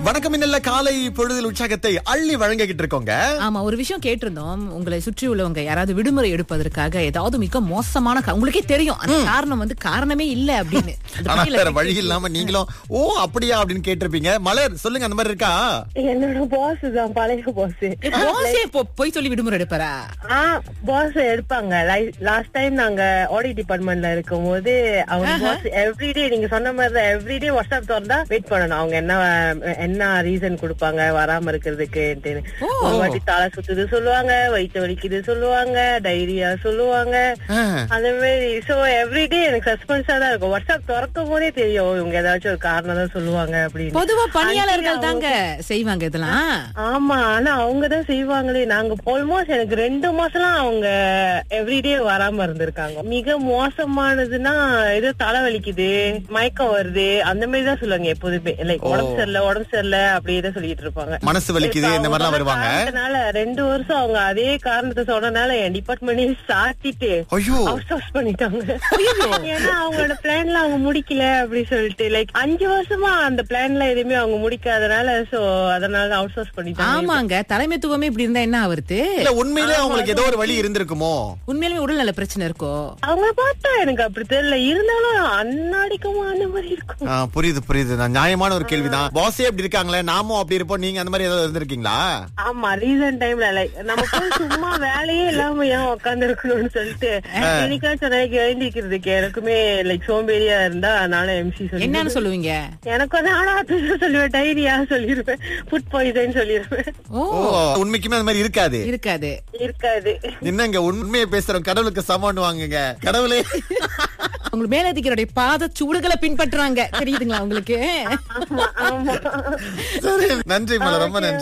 வணக்கம் இன்னல்ல காலை பொழுதில் உற்சாகத்தை அள்ளி வழங்கிக்கிட்டு இருக்கோங்க ஆமா ஒரு விஷயம் கேட்டிருந்தோம் உங்களை சுற்றி உள்ளவங்க யாராவது விடுமுறை எடுப்பதற்காக ஏதாவது மிக மோசமான கா- உங்களுக்கே தெரியும் அந்த காரணம் வந்து காரணமே இல்ல அப்படின்னு அந்த ஆனா பட்டியலை வேற வழி இல்லாம நீங்களும் ஓ அப்படியா அப்படின்னு கேட்டிருப்பீங்க மலர் சொல்லுங்க அந்த மாதிரி இருக்கா என்னோட பாஸ் தான் பழைய பாஸ் ஏ, boss-ஏ இப்போ போய் சொல்லி விடுமுறை எடுப்பாரா ஆ பாஸ் எடுப்பாங்க லாஸ்ட் டைம் நாங்க ஆடிட் டிபார்ட்மெண்ட்ல இருக்கும் போது அவங்க பாஸ் எவ்ரிடே நீங்க சொன்ன மாதிரி தான் எவ்ரிடே வாட்ஸ்அப் திறந்தா வெயிட் பண்ணணும் அவங்க என்ன என்ன ரீசன் கொடுப்பாங்க வராம இருக்கிறதுக்கு ஒரு வாட்டி தலை சுத்துது சொல்லுவாங்க வயிற்று வலிக்குது சொல்லுவாங்க டைரியா சொல்லுவாங்க ஆ. அந்த மாதிரி சோ எவ்ரிடே எனக்கு சஸ்பென்ஸா தான் இருக்கும் வாட்ஸ்அப் திறக்கும் போதே தெரியும் இவங்க ஏதாச்சும் ஒரு காரணம் தான் சொல்லுவாங்க அப்படின்னு பொதுவா பணியாளர்கள் தாங்க செய்வாங்க இதெல்லாம் ஆமா ஆனா அவங்கதான் செய்வாங்களே நாங்க ஆல்மோஸ்ட் எனக்கு ரெண்டு மாசம்லாம் அவங்க எவ்ரிடே வராம இருந்திருக்காங்க மிக மோசமானதுன்னா ஏதோ தலை வலிக்குது மயக்கம் வருது அந்த மாதிரி தான் சொல்லுவாங்க எப்போதுமே லைக் உடம்பு சரியில்லை உடம்பு சரியில்லை அப்படியே தான் சொல்லிட்டு இருப்பாங்க மனசு வலிக்குது இந்த மாதிரிலாம் வருவாங்க அதனால ரெண்டு வருஷம் அவங்க அதே காரணத்தை சொன்னனால என் டிபார்ட்மெண்ட் சாத்திட்டு ஐயோ அவுட் சோர்ஸ் பண்ணிட்டாங்க ஏன்னா அவங்களோட பிளான்ல அவங்க முடிக்கல அப்படி சொல்லிட்டு லைக் அஞ்சு வருஷமா அந்த பிளான்ல எதுவுமே அவங்க முடிக்காதனால சோ அதனால அவுட் சோர்ஸ் பண்ணிட்டாங்க ஆமாங்க தலைமைத்துவமே இப்படி இருந்தா என்ன ஆவருது இல்ல உண்மையிலே அவங்களுக்கு ஏதோ ஒரு வழி இருந்திருக்குமோ உண்மையிலுமே உடல்நல பிரச்சனை இருக்கோ அவங்க பார்த்தா எனக்கு அப்படி தெரியல இருந்தாலும் அன்னாடிக்குமா அந்த மாதிரி இருக்கும் ஆ, புரியுது புரியுது நான் நியாயமான ஒரு கேள்விதான் பாஸே அப்படி இருக்காங்களே நாமும் அப்படி இருப்போம் நீங்க அந்த மாதிரி ஏதாவது இருந்திருக்கீங்களா ஆமா ரீசன்ட் டைம்ல லைக் நம்ம போய் சும்மா வேலையே இல்லாம ஏன் உட்கார்ந்து இருக்கணும்னு சொல்லிட்டு என்னைக்காச்சும் நாளைக்கு எழுந்திருக்கிறதுக்கு எனக்குமே லைக் சோம்பேறியா இருந்தா அதனால எம்சி சொல்லி என்னன்னு சொல்லுவீங்க எனக்கு வந்து ஆனா அதுதான் சொல்லுவேன் டைரியா சொல்லிருவேன் ஃபுட் பாய்சன் சொல்லிருவேன் ஓ ஓ உண்மைக்குமே அந்த மாதிரி இருக்காது இருக்காது இருக்காது என்னங்க உண்மையை பேசுறோம் கடவுளுக்கு சமம்னு வாங்குங்க கடவுளே உங்களுக்கு மேலதிகாரியுடைய பாத சூடுகளை பின்பற்றுறாங்க தெரியுதுங்களா உங்களுக்கு ஆமா ஆமா சரி நன்றி மலர் ரொம்ப நன்றி